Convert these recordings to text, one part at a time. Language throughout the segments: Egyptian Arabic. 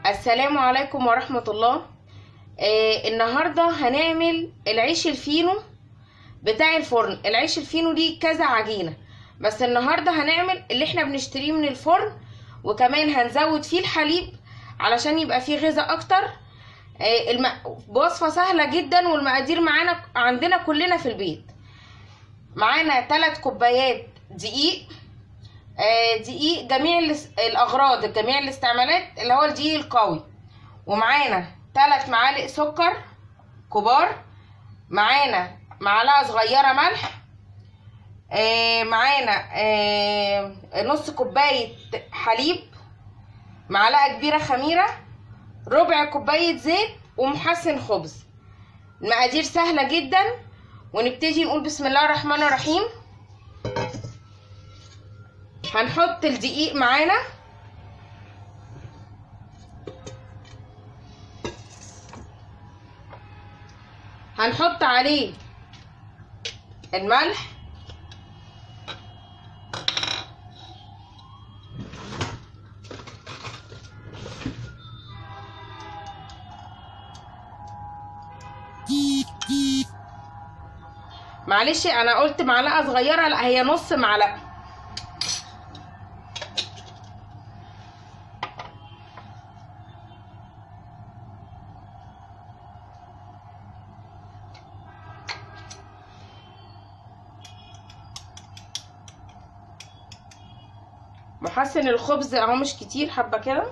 السلام عليكم ورحمة الله آه النهاردة هنعمل العيش الفينو بتاع الفرن العيش الفينو دي كذا عجينة بس النهاردة هنعمل اللي احنا بنشتريه من الفرن وكمان هنزود فيه الحليب علشان يبقى فيه غذاء اكتر آه الم... وصفة سهلة جدا والمقادير معانا عندنا كلنا في البيت معانا 3 كوبايات دقيق آه، دقيق جميع الاس- الاغراض جميع الاستعمالات اللي هو الدقيق القوي ومعانا 3 معالق سكر كبار معانا معلقه صغيره ملح آه، معانا آه، نص كوبايه حليب معلقه كبيره خميره ربع كوبايه زيت ومحسن خبز المقادير سهله جدا ونبتدي نقول بسم الله الرحمن الرحيم هنحط الدقيق معانا هنحط عليه الملح معلش انا قلت معلقه صغيره لا هي نص معلقه محسن الخبز اهو مش كتير حبه كده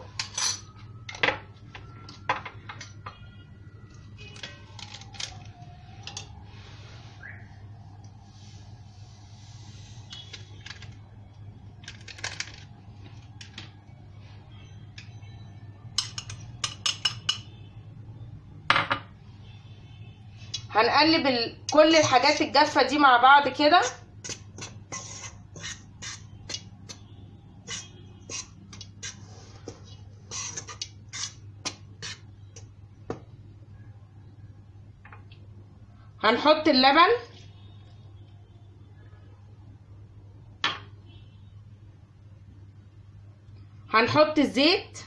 هنقلب ال... كل الحاجات الجافه دي مع بعض كده هنحط اللبن هنحط الزيت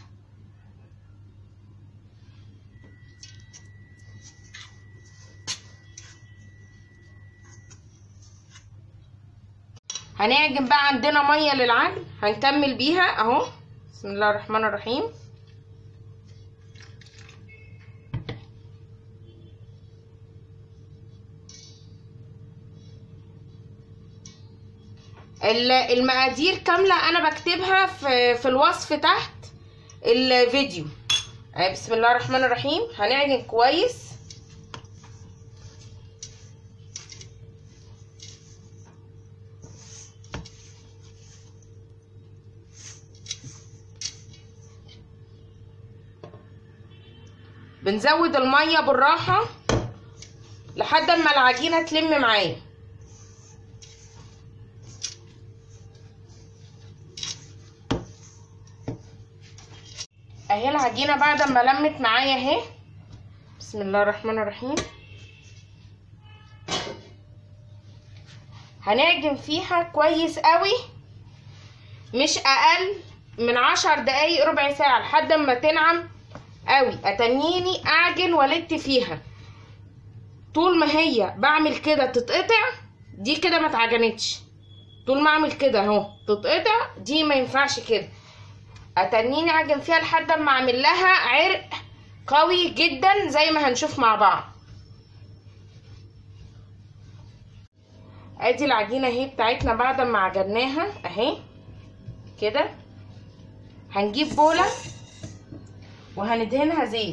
هنعجن بقى عندنا ميه للعجن هنكمل بيها اهو بسم الله الرحمن الرحيم ال- المقادير كاملة أنا بكتبها في, في الوصف تحت الفيديو أهي بسم الله الرحمن الرحيم هنعجن كويس بنزود المية بالراحة لحد ما العجينة تلم معايا اهي العجينه بعد ما لمت معايا اهي بسم الله الرحمن الرحيم هنعجن فيها كويس قوي مش اقل من عشر دقايق ربع ساعه لحد ما تنعم قوي اتنيني اعجن والت فيها طول ما هي بعمل كده تتقطع دي كده ما اتعجنتش طول ما اعمل كده اهو تتقطع دي ما ينفعش كده اتنيني اعجن فيها لحد ما اعمل لها عرق قوي جدا زي ما هنشوف مع بعض ادي العجينه اهي بتاعتنا بعد ما عجناها اهي كده هنجيب بوله وهندهنها زيت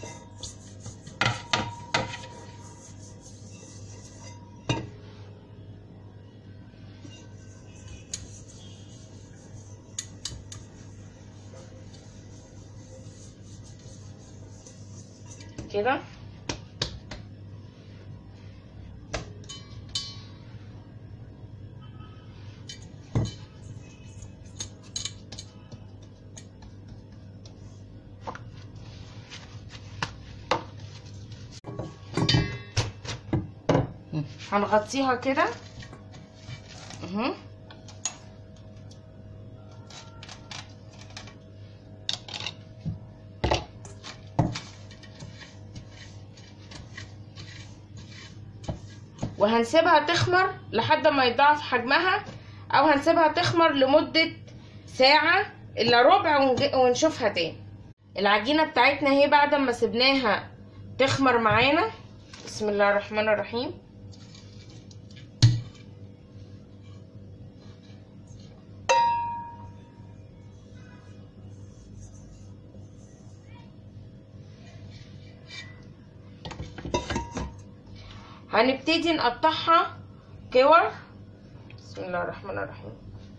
كده هنغطيها كده اهو وهنسيبها تخمر لحد ما يضاعف حجمها او هنسيبها تخمر لمدة ساعة الا ربع ونج- ونشوفها تاني العجينة بتاعتنا اهي بعد ما سبناها تخمر معانا بسم الله الرحمن الرحيم هنبتدي نقطعها كور بسم الله الرحمن الرحيم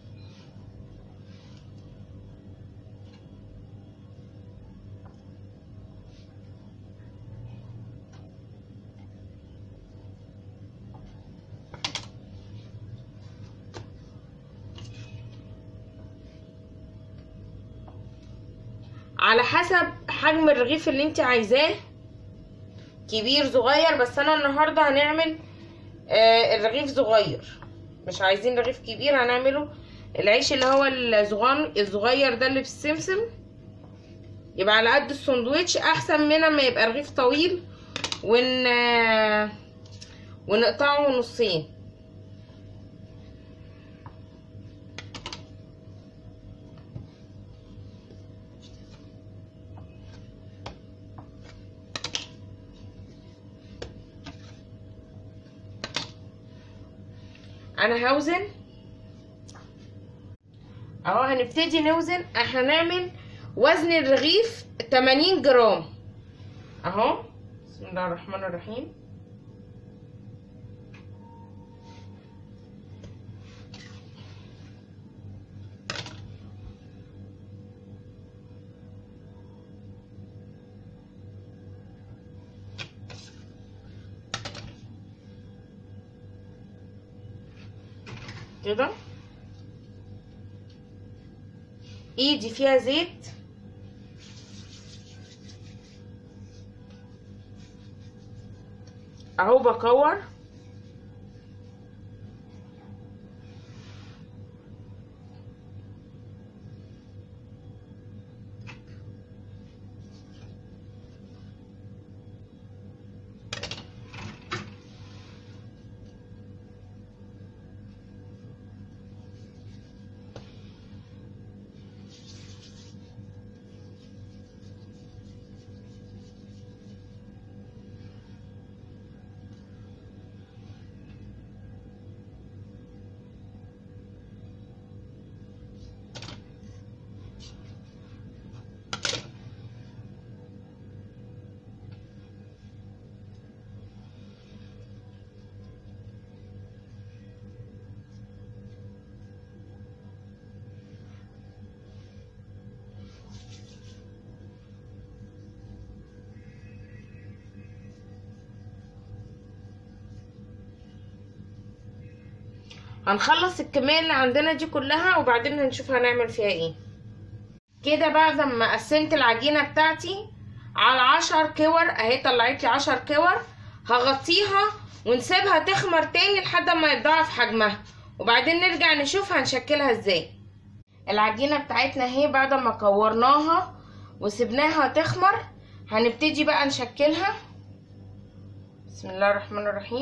على حسب حجم الرغيف اللي انت عايزاه كبير صغير بس انا النهارده هنعمل آه الرغيف صغير مش عايزين رغيف كبير هنعمله العيش اللي هو الصغير الصغير ده اللي بالسمسم يبقى على قد السندوتش احسن من ما يبقى رغيف طويل ون آه، ونقطعه نصين انا هوزن اهو هنبتدي نوزن احنا هنعمل وزن الرغيف 80 جرام اهو بسم الله الرحمن الرحيم كده ايدي فيها زيت اهو بكور هنخلص الكمية اللي عندنا دي كلها وبعدين هنشوف هنعمل فيها ايه كده بعد ما قسمت العجينة بتاعتي على عشر كور اهي طلعت لي عشر كور هغطيها ونسيبها تخمر تاني لحد ما يتضاعف حجمها وبعدين نرجع نشوف هنشكلها ازاي العجينة بتاعتنا اهي بعد ما كورناها وسبناها تخمر هنبتدي بقى نشكلها بسم الله الرحمن الرحيم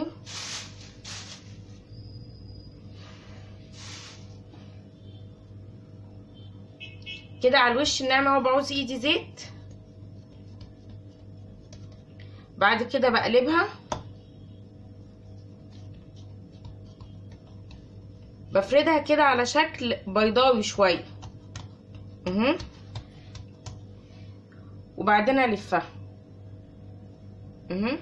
كده على الوش الناعم اهو بعوز ايدي زيت بعد كده بقلبها بفردها كده على شكل بيضاوي شويه اهو وبعدين الفها اهو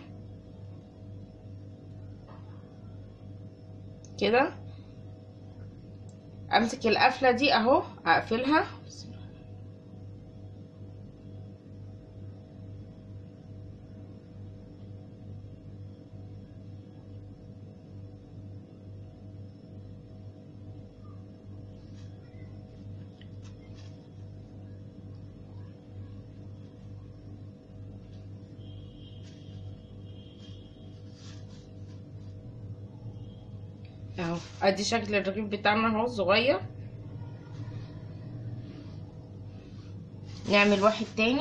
كده امسك القفله دي اهو اقفلها اهو ادي شكل الرغيف بتاعنا اهو صغير نعمل واحد تاني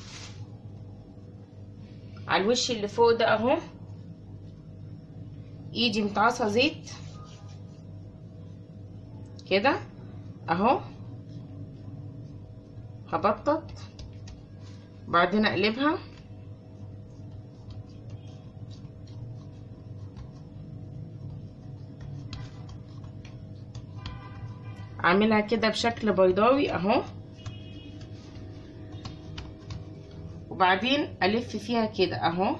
على الوش اللي فوق ده اهو ايدي متعصى زيت كده اهو هبطط بعدين اقلبها اعملها كده بشكل بيضاوي اهو وبعدين الف فيها كده اهو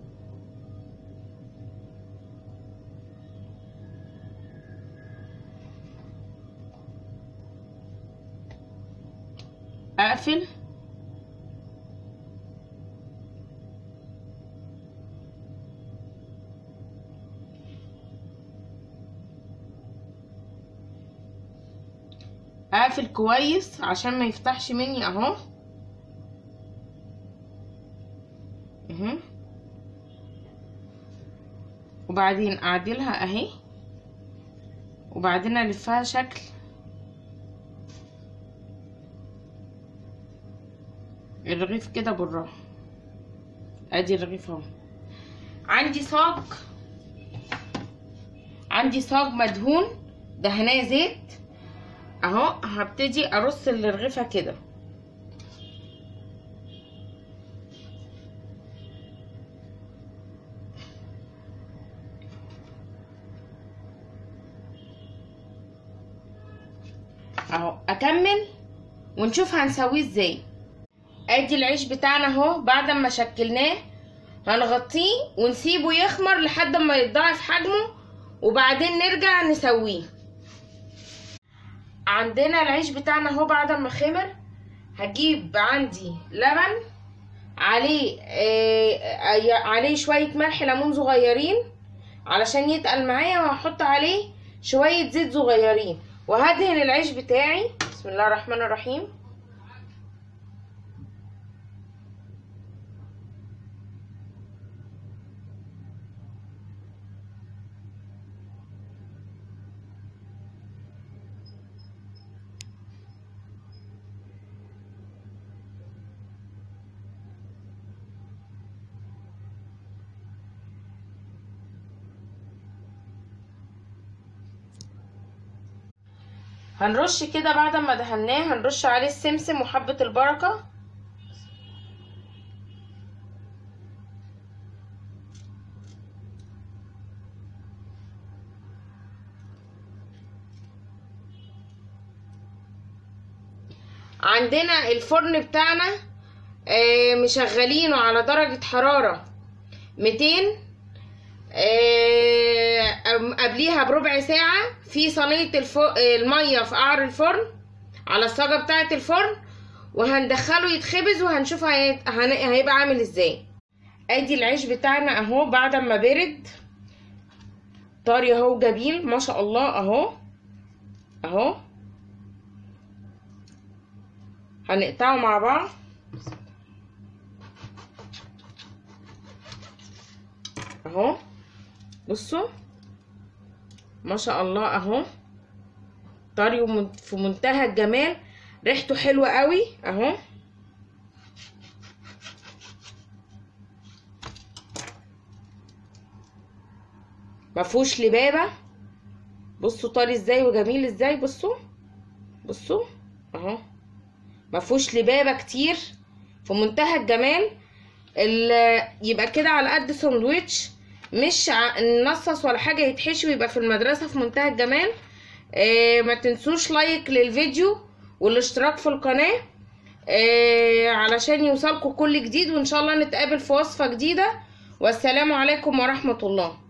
اقفل اقفل كويس عشان ما يفتحش مني اهو اهو وبعدين اعدلها اهي وبعدين الفها شكل الرغيف كده بالراحه ادي الرغيف اهو عندي صاج عندي صاج مدهون دهناه زيت اهو هبتدي ارص الرغيفه كده اهو اكمل ونشوف هنسويه ازاي ادي العيش بتاعنا اهو بعد ما شكلناه هنغطيه ونسيبه يخمر لحد ما يتضاعف حجمه وبعدين نرجع نسويه عندنا العيش بتاعنا اهو بعد ما خمر هجيب عندي لبن عليه آه عليه شوية ملح ليمون صغيرين علشان يتقل معايا وهحط عليه شوية زيت صغيرين وهدهن العيش بتاعي بسم الله الرحمن الرحيم هنرش كده بعد ما دهناه هنرش عليه السمسم وحبة البركة عندنا الفرن بتاعنا آه مشغلينه على درجة حرارة ميتين آه قبليها بربع ساعة في صينية الف... المية في قعر الفرن على الصاجة بتاعة الفرن وهندخله يتخبز وهنشوف هي... هن... هيبقى عامل ازاي ادي العيش بتاعنا اهو بعد ما برد طري اهو جميل ما شاء الله اهو اهو هنقطعه مع بعض اهو بصوا ما شاء الله اهو طري في منتهى الجمال ريحته حلوه قوي اهو مفهوش لبابه بصوا طري ازاي وجميل ازاي بصوا بصوا اهو مفهوش لبابه كتير في منتهى الجمال يبقى كده على قد ساندوتش مش نصص ولا حاجه يتحشي ويبقى في المدرسه في منتهى الجمال آه ما تنسوش لايك للفيديو والاشتراك في القناه آه علشان يوصلكم كل جديد وان شاء الله نتقابل في وصفه جديده والسلام عليكم ورحمه الله